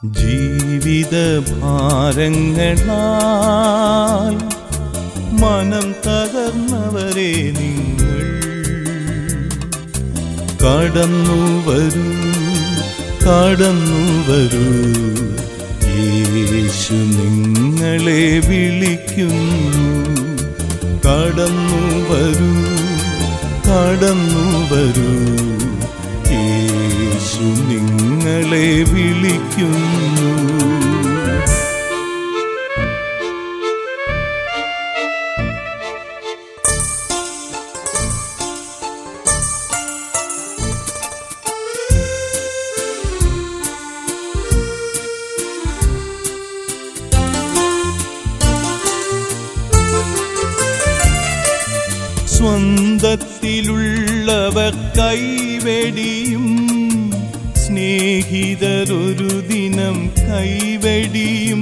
ജീവിത ഭാരങ്ങളാൽ മനം തകർന്നവരെ നിങ്ങൾ കടന്നു വരൂ കടന്നു വരൂ യേശു നിങ്ങളെ വിളിക്കുന്നു കടന്നു വരൂ കടന്നു വരൂ യേശു നിങ്ങളെ വിളിക്കുന്നു സ്വന്തത്തിലുള്ളവർ കൈവെടിയും സ്നേഹിതരൊരു ദിനം കൈവെടിയും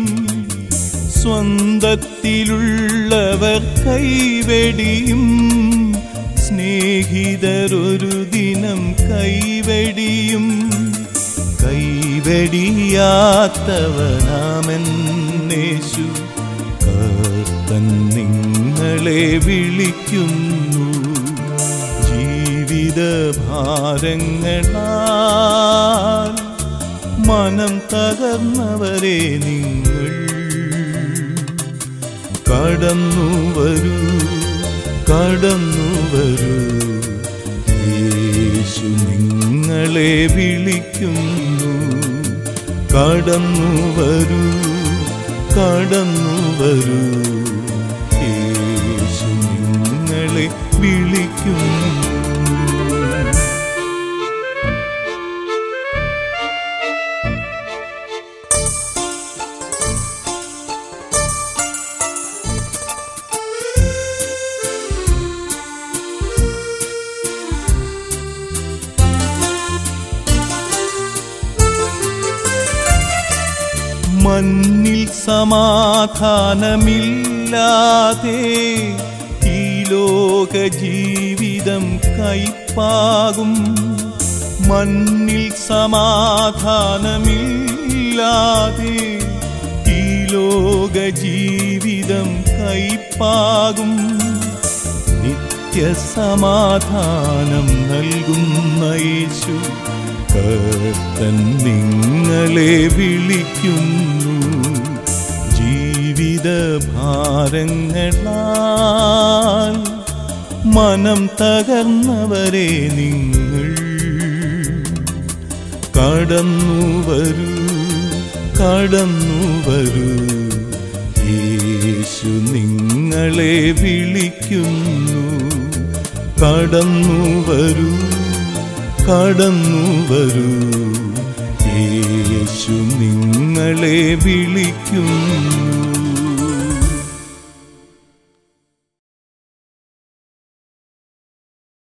സ്വന്തത്തിലുള്ളവർ കൈവെടിയും സ്നേഹിതരൊരു ദിനം കൈവെടിയും കൈവെടിയാത്തവനാമെന്നേശു കർത്തൻ നിങ്ങളെ വിളിക്കുന്നു ജീവിത ഭാരങ്ങളാൽ മനം തകർന്നവരെ നിങ്ങൾ കടന്നു വരൂ കടന്നു വരൂ യേശു നിങ്ങളെ വിളിക്കുന്നു കടന്നു വരൂ കടന്നു വരൂ യേശു നിങ്ങളെ വിളിക്കുന്നു മണ്ണിൽ സമാധാനമില്ലാതെ ഈ ലോക ജീവിതം കൈപ്പാകും മണ്ണിൽ സമാധാനമില്ലാതെ ഈ ലോക ജീവിതം കൈപ്പാകും നിത്യസമാധാനം നൽകുന്ന യേശു കർത്തൻ നിങ്ങളെ വിളിക്കുന്നു ജീവിത ഭാരങ്ങളാൽ മനം തകർന്നവരെ നിങ്ങൾ കടന്നു വരൂ കടന്നു വരൂ യേശു നിങ്ങളെ വിളിക്കുന്നു കടന്നു വരൂ കടന്നു വരൂ യേശു നിങ്ങളെ വിളിക്കുന്നു